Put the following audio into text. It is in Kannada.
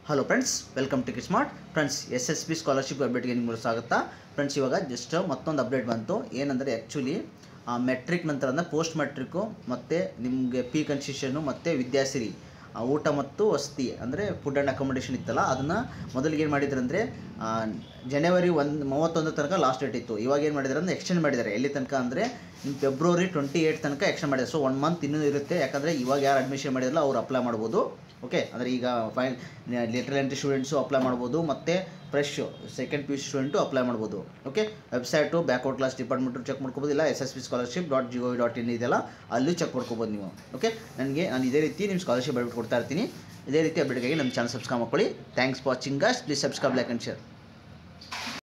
hello friends welcome to smart friends S S P scholarship ಅಪ್ಡೇಟ್ಗೆ ನಿಮ್ಗೆ ಸ್ವಾಗತ ಫ್ರೆಂಡ್ಸ್ ಇವಾಗ ಜಸ್ಟ್ ಮತ್ತೊಂದು ಅಪ್ಡೇಟ್ ಬಂತು ಏನಂದರೆ ಆ್ಯಕ್ಚುಲಿ ಮೆಟ್ರಿಕ್ ನಂತರ ಅಂದರೆ ಪೋಸ್ಟ್ ಮೆಟ್ರಿಕ್ಕು ಮತ್ತು ನಿಮಗೆ ಪಿ ಕನ್ಸೆಷನ್ನು ಮತ್ತು ವಿದ್ಯಾಸಿರಿ ಆ, ಊಟ ಮತ್ತು ವಸತಿ ಅಂದರೆ ಫುಡ್ ಆ್ಯಂಡ್ ಅಕೊಮಡೇಷನ್ ಇತ್ತಲ್ಲ ಅದನ್ನು ಮೊದಲಿಗೆ ಏನು ಮಾಡಿದ್ರು ಅಂದರೆ ಜನವರಿ ಒಂದು ಮೂವತ್ತೊಂದು ತನಕ ಲಾಸ್ಟ್ ಡೇಟ್ ಇತ್ತು ಇವಾಗ ಏನು ಮಾಡಿದ್ದಾರೆ ಅಂದರೆ ಎಕ್ಸ್ಟೆಂಡ್ ಮಾಡಿದ್ದಾರೆ ಎಲ್ಲಿ ತನಕ ಅಂದರೆ ನಿಮ್ಮ ಫೆಬ್ರವರಿ ಟ್ವೆಂಟಿ ಏಯ್ಟ್ ತನಕ ಎಕ್ಸ್ಟೆಂಡ್ ಮಾಡಿದ್ದಾರೆ ಸೊ ಒನ್ ಮಂತ್ ಇನ್ನೂ ಇರುತ್ತೆ ಯಾಕಂದರೆ ಇವಾಗ ಯಾರು ಅಡ್ಮಿಷನ್ ಮಾಡಿರಲ್ಲ ಅವ್ರು ಅಪ್ಲೈ ಮಾಡ್ಬೋದು ಓಕೆ ಅಂದರೆ ಈಗ fine lateral entry students apply ಮಾಡ್ಬೋದು ಮತ್ತು fresh second P U student apply ಮಾಡ್ಬೋದು okay website backward class department check ಮಾಡ್ಕೋಬೋದು ಇಲ್ಲ S S P scholarship dot G O V dot in ಇದೆಯಲ್ಲ ಅಲ್ಲೂ ಚೆಕ್ ಮಾಡ್ಕೋಬೋದು ನೀವು ಓಕೆ ನನಗೆ ನಾನು ಇದೇ ರೀತಿ ನಿಮ್ಮ ಸ್ಕಾಲರ್ಶಿಪ್ ಅಪ್ಡೇಟ್ ಕೊಡ್ತಾ ಇರ್ತೀನಿ ಇದೇ ರೀತಿ ಅಪ್ಡೇಟ್ಗಾಗಿ ನಮ್ಮ ಚಾನಲ್ ಸಬ್ಸ್ಕ್ರೈಬ್ ಮಾಡ್ಕೊಳ್ಳಿ thanks for watching guys please subscribe like and share